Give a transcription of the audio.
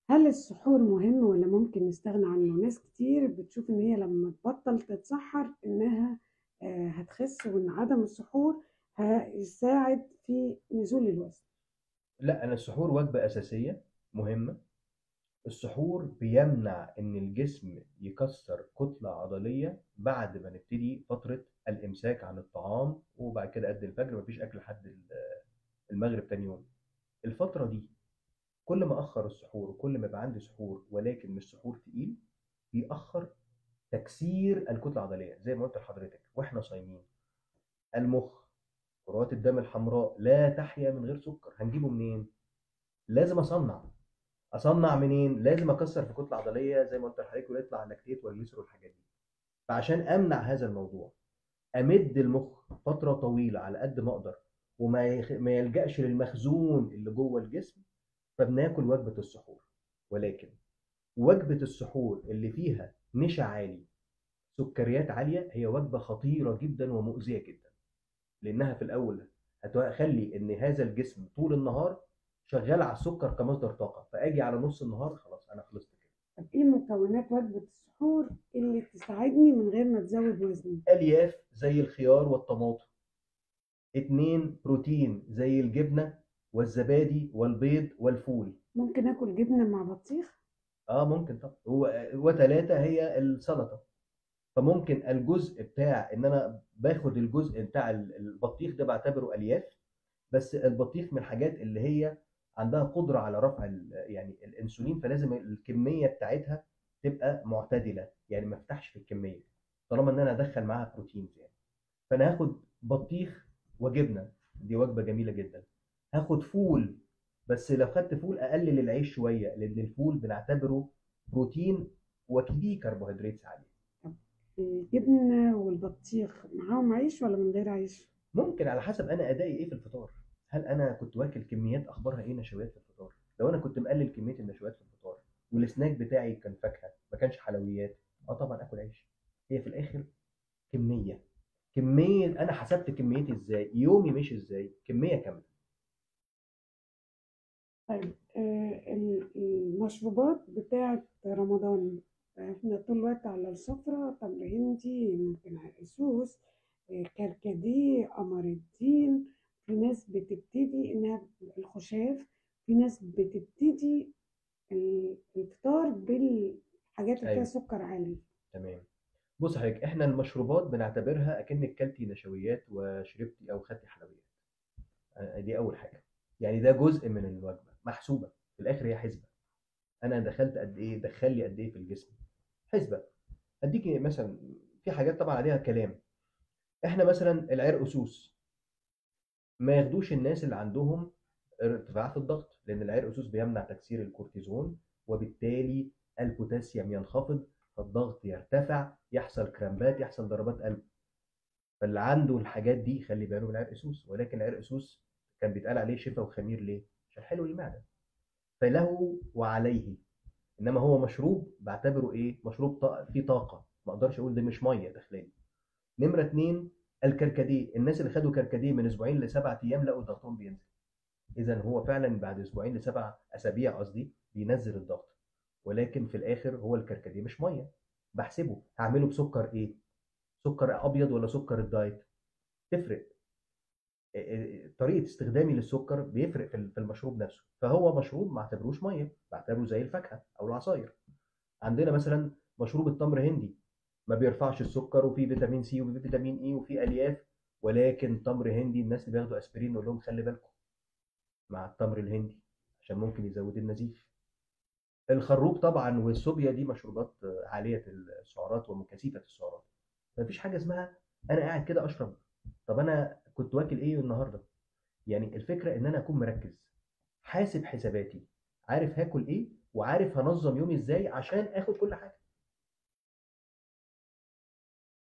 هل السحور مهم ولا ممكن نستغنى عنه؟ ناس كتير بتشوف إن هي لما تبطل تتسحر إنها آه، هتخس وإن عدم السحور هيساعد في نزول الوزن. لا انا السحور وجبه اساسيه مهمه السحور بيمنع ان الجسم يكسر كتله عضليه بعد ما نبتدي فتره الامساك عن الطعام وبعد كده قد الفجر مفيش اكل لحد ال- المغرب تاني يوم الفتره دي كل ما اخر السحور وكل ما يبقى عندي سحور ولكن مش سحور تقيل بيأخر تكسير الكتله العضليه زي ما قلت لحضرتك واحنا صايمين المخ كرات الدم الحمراء لا تحيا من غير سكر هنجيبه منين لازم اصنع اصنع منين لازم اكسر في كتله عضليه زي ما قلت لحضرتك ويطلع لاكتيت والجليسرول والحاجات دي فعشان امنع هذا الموضوع امد المخ فتره طويله على قد ما اقدر وما يخ... ما يلجاش للمخزون اللي جوه الجسم فبناكل وجبه السحور ولكن وجبه السحور اللي فيها نشا عالي سكريات عاليه هي وجبه خطيره جدا ومؤذيه جدا لانها في الاول هتخلي ان هذا الجسم طول النهار شغال على السكر كمصدر طاقه فاجي على نص النهار خلاص انا خلصت كده طب إيه مكونات وجبة السحور اللي تساعدني من غير ما تزود وزني؟ الياف زي الخيار والطماطم اتنين بروتين زي الجبنه والزبادي والبيض والفول ممكن آكل جبنة مع بطيخ؟ اه ممكن طبعا و- وتلاته هي السلطه فممكن الجزء بتاع ان انا باخد الجزء بتاع ال- البطيخ ده بعتبره الياف بس البطيخ من الحاجات اللي هي عندها قدره على رفع ال- يعني الانسولين فلازم الكميه بتاعتها تبقى معتدله يعني ما افتحش في الكميه طالما ان انا ادخل معاها بروتينز يعني فانا هاخد بطيخ وجبنه دي وجبه جميله جدا هاخد فول بس لو خدت فول اقلل العيش شويه لان الفول بنعتبره بروتين وفيه كربوهيدرات عاليه الجبنة والبطيخ معاهم عيش ولا من غير عيش؟ ممكن على حسب انا ادائي ايه في الفطار هل انا كنت واكل كميات اخبارها ايه نشويات في الفطار لو انا كنت مقلل كميه النشويات في الفطار والسناك بتاعي كان فاكهه ما كانش حلويات اه طبعا اكل عيش هي في الاخر كميه كميه انا حسبت كميتي ازاي يومي ماشي ازاي كميه كامله طيب آه، ال- المشروبات بتاعة رمضان احنا طول الوقت على السفرة تمر هندي ممكن عرقسوس آه، كركديه قمر الدين في ناس بتبتدي انها الخشاف في ناس بتبتدي ال- الفطار بالحاجات اللي فيها ايوه سكر عالي تمام بص حضرتك احنا المشروبات بنعتبرها اكنك كلتي نشويات وشربتي او خدتي حلويات آه، دي اول حاجه يعني ده جزء من الوجبه محسوبه في الاخر هي حسبه انا دخلت قد ايه دخل لي قد ايه في الجسم حسبه اديكي مثلا في حاجات طبعا عليها كلام احنا مثلا العرقسوس ما ياخدوش الناس اللي عندهم ارتفاع في الضغط لان العرقسوس بيمنع تكسير الكورتيزون وبالتالي البوتاسيوم ينخفض فالضغط يرتفع يحصل كرامبات يحصل ضربات قلب فاللي عنده الحاجات دي خلي باله من العرقسوس ولكن العرقسوس كان بيتقال عليه شفا وخمير ليه؟ عشان حلو للمعده فله وعليه انما هو مشروب بعتبره ايه؟ مشروب طاقة فيه طاقه ما اقدرش اقول ده مش ميه داخلاني نمره اتنين الكركديه الناس اللي خدوا كركديه من اسبوعين لسبع ايام لقوا ضغطهم بينزل اذا هو فعلا بعد اسبوعين لسبع اسابيع قصدي بينزل الضغط ولكن في الاخر هو الكركديه مش ميه بحسبه هعمله بسكر ايه سكر ابيض ولا سكر الدايت تفرق إيه- إيه- طريقه استخدامي للسكر بيفرق في ال- في المشروب نفسه فهو مشروب ما اعتبروش ميه بعتبره زي الفاكهه او العصاير عندنا مثلا مشروب التمر هندي ما بيرفعش السكر وفيه فيتامين سي وفيه فيتامين اي وفيه الياف ولكن تمر هندي الناس اللي بياخدوا اسبرين نقول لهم خلي بالكم مع التمر الهندي عشان ممكن يزود النزيف الخروب طبعا والصوبيا دي مشروبات عاليه السعرات ومكثفه السعرات مفيش حاجه اسمها انا قاعد كده اشرب طب انا كنت واكل ايه النهارده يعني الفكره ان انا اكون مركز حاسب حساباتي عارف هاكل ايه وعارف هنظم يومي ازاي عشان اخد كل حاجه